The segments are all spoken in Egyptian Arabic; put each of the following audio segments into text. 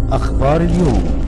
أخبار اليوم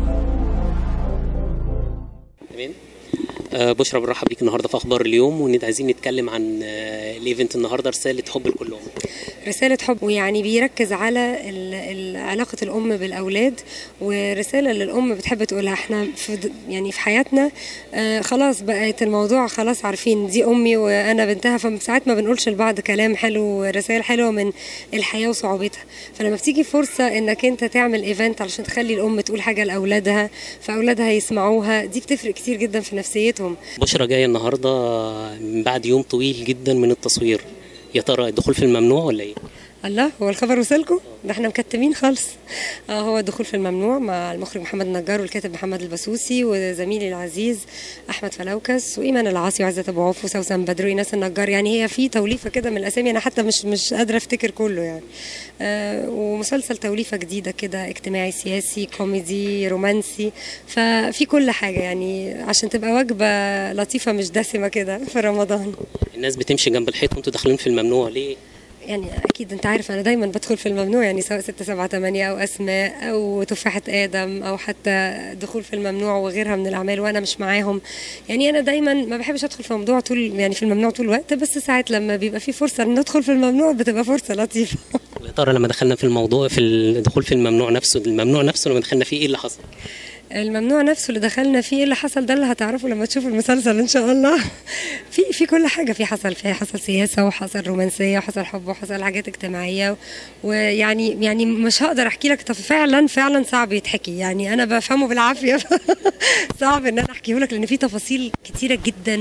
تمام آه بشرى بنرحب بيك النهارده في اخبار اليوم وعايزين نتكلم عن آه الايفنت النهارده رساله حب لكلهم رسالة حب ويعني بيركز على ال- ال- علاقة الأم بالأولاد ورسالة اللي الأم بتحب تقولها احنا في د- يعني في حياتنا آه خلاص بقت الموضوع خلاص عارفين دي أمي وأنا بنتها فساعات ما بنقولش لبعض كلام حلو ورسائل حلوة من الحياة وصعوبتها فلما بتيجي فرصة إنك أنت تعمل إيفنت علشان تخلي الأم تقول حاجة لأولادها فأولادها يسمعوها دي بتفرق كتير جدا في نفسيتهم بشرى جايه النهارده من بعد يوم طويل جدا من التصوير يا ترى الدخول في الممنوع ولا ايه الله هو الخبر وصلكم ده احنا مكتمين خالص اه هو الدخول في الممنوع مع المخرج محمد نجار والكاتب محمد البسوسي وزميلي العزيز احمد فلوكس وايمان العاصي وعزت ابو عوف وسوسن بدر وايناس النجار يعني هي في توليفه كده من الاسامي انا حتى مش مش قادره افتكر كله يعني آه ومسلسل توليفه جديده كده اجتماعي سياسي كوميدي رومانسي ففي كل حاجه يعني عشان تبقى وجبه لطيفه مش دسمه كده في رمضان الناس بتمشي جنب الحيط وانتوا داخلين في الممنوع ليه يعني اكيد انت عارف انا دايما بدخل في الممنوع يعني سواء 6 7 8 او اسماء او تفاحه ادم او حتى دخول في الممنوع وغيرها من الاعمال وانا مش معاهم يعني انا دايما ما بحبش ادخل في الموضوع طول يعني في الممنوع طول الوقت بس ساعات لما بيبقى في فرصه ان ندخل في الممنوع بتبقى فرصه لطيفه يا ترى لما دخلنا في الموضوع في الدخول في الممنوع نفسه الممنوع نفسه لما دخلنا فيه ايه اللي حصل الممنوع نفسه اللي دخلنا فيه إيه اللي حصل ده اللي هتعرفه لما تشوفوا المسلسل ان شاء الله في في كل حاجه في حصل فيها حصل سياسه وحصل رومانسيه وحصل حب وحصل حاجات اجتماعيه ويعني يعني مش هقدر احكي لك طب فعلا فعلا صعب يتحكي يعني انا بفهمه بالعافيه صعب ان انا احكيه لك لان في تفاصيل كتيره جدا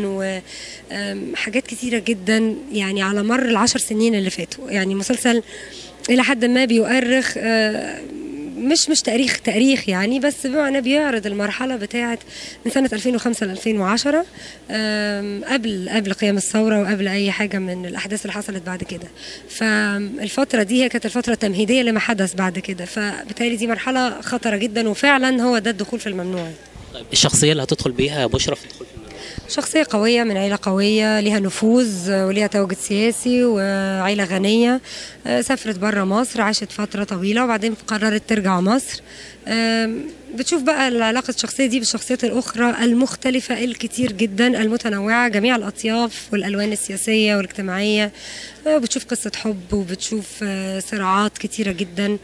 وحاجات كتيره جدا يعني على مر العشر سنين اللي فاتوا يعني مسلسل الى حد ما بيؤرخ آه، مش مش تاريخ تاريخ يعني بس بمعنى بيعرض المرحله بتاعه من سنه 2005 ل 2010 آم، قبل قبل قيام الثوره وقبل اي حاجه من الاحداث اللي حصلت بعد كده فالفتره دي هي كانت الفتره التمهيديه لما حدث بعد كده فبالتالي دي مرحله خطره جدا وفعلا هو ده الدخول في الممنوع طيب الشخصيه اللي هتدخل بيها بشرى في الدخول في الممنوع شخصية قوية من عيلة قوية ليها نفوذ وليها تواجد سياسي وعيلة غنية آه، سافرت بره مصر عاشت فترة طويلة وبعدين قررت ترجع مصر آم، بتشوف بقى علاقة الشخصية دي بالشخصيات الأخرى المختلفة الكتير جدا المتنوعة جميع الأطياف والألوان السياسية والاجتماعية آه، بتشوف قصة حب وبتشوف آه، صراعات كتيرة جدا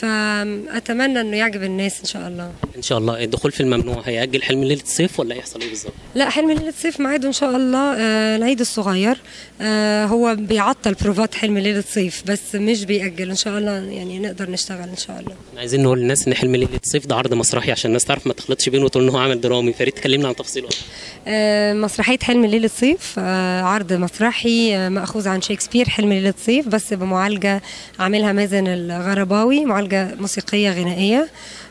فأتمنى أنه يعجب الناس إن شاء الله ان شاء الله الدخول في الممنوع هيأجل حلم ليله الصيف ولا هيحصل ايه بالظبط لا حلم ليلة صيف ميعاده إن شاء الله آه العيد الصغير آه هو بيعطل بروفات حلم ليلة صيف بس مش بيأجل إن شاء الله يعني نقدر نشتغل إن شاء الله احنا عايزين نقول للناس ان حلم ليله الصيف ده عرض مسرحي عشان الناس تعرف ما تخلطش بينه وتقول ان هو عمل درامي فريد تكلمنا عن تفاصيله آه مسرحية حلم ليلة صيف آه عرض مسرحي آه مأخوذ عن شكسبير حلم ليلة صيف بس بمعالجة عاملها مازن الغرباوي معالجة موسيقية غنائية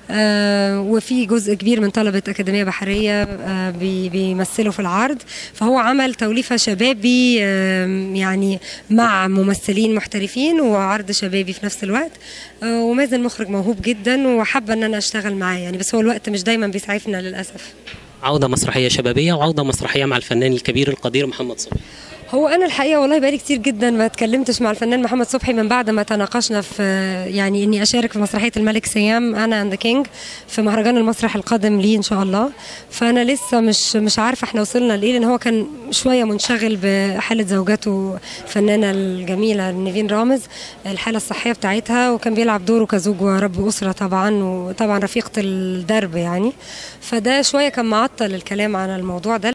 آه وفي جزء كبير من طلبة أكاديمية بحرية آه بي- بيمثلوا في العرض فهو عمل توليفة شبابي آه يعني مع ممثلين محترفين وعرض شبابي في نفس الوقت آه ومازن مخرج موهوب جدا وحابة ان انا اشتغل معاه يعني بس هو الوقت مش دايما بيسعفنا للأسف عوده مسرحيه شبابيه وعوده مسرحيه مع الفنان الكبير القدير محمد صبحي هو انا الحقيقه والله بقالي كتير جدا ما اتكلمتش مع الفنان محمد صبحي من بعد ما تناقشنا في يعني اني اشارك في مسرحيه الملك سيام انا اند كينج في مهرجان المسرح القادم ليه ان شاء الله فانا لسه مش مش عارفه احنا وصلنا لايه لان هو كان شويه منشغل بحاله زوجته الفنانه الجميله نيفين رامز الحاله الصحيه بتاعتها وكان بيلعب دوره كزوج ورب اسره طبعا وطبعا رفيقه الدرب يعني فده شويه كان معطل الكلام عن الموضوع ده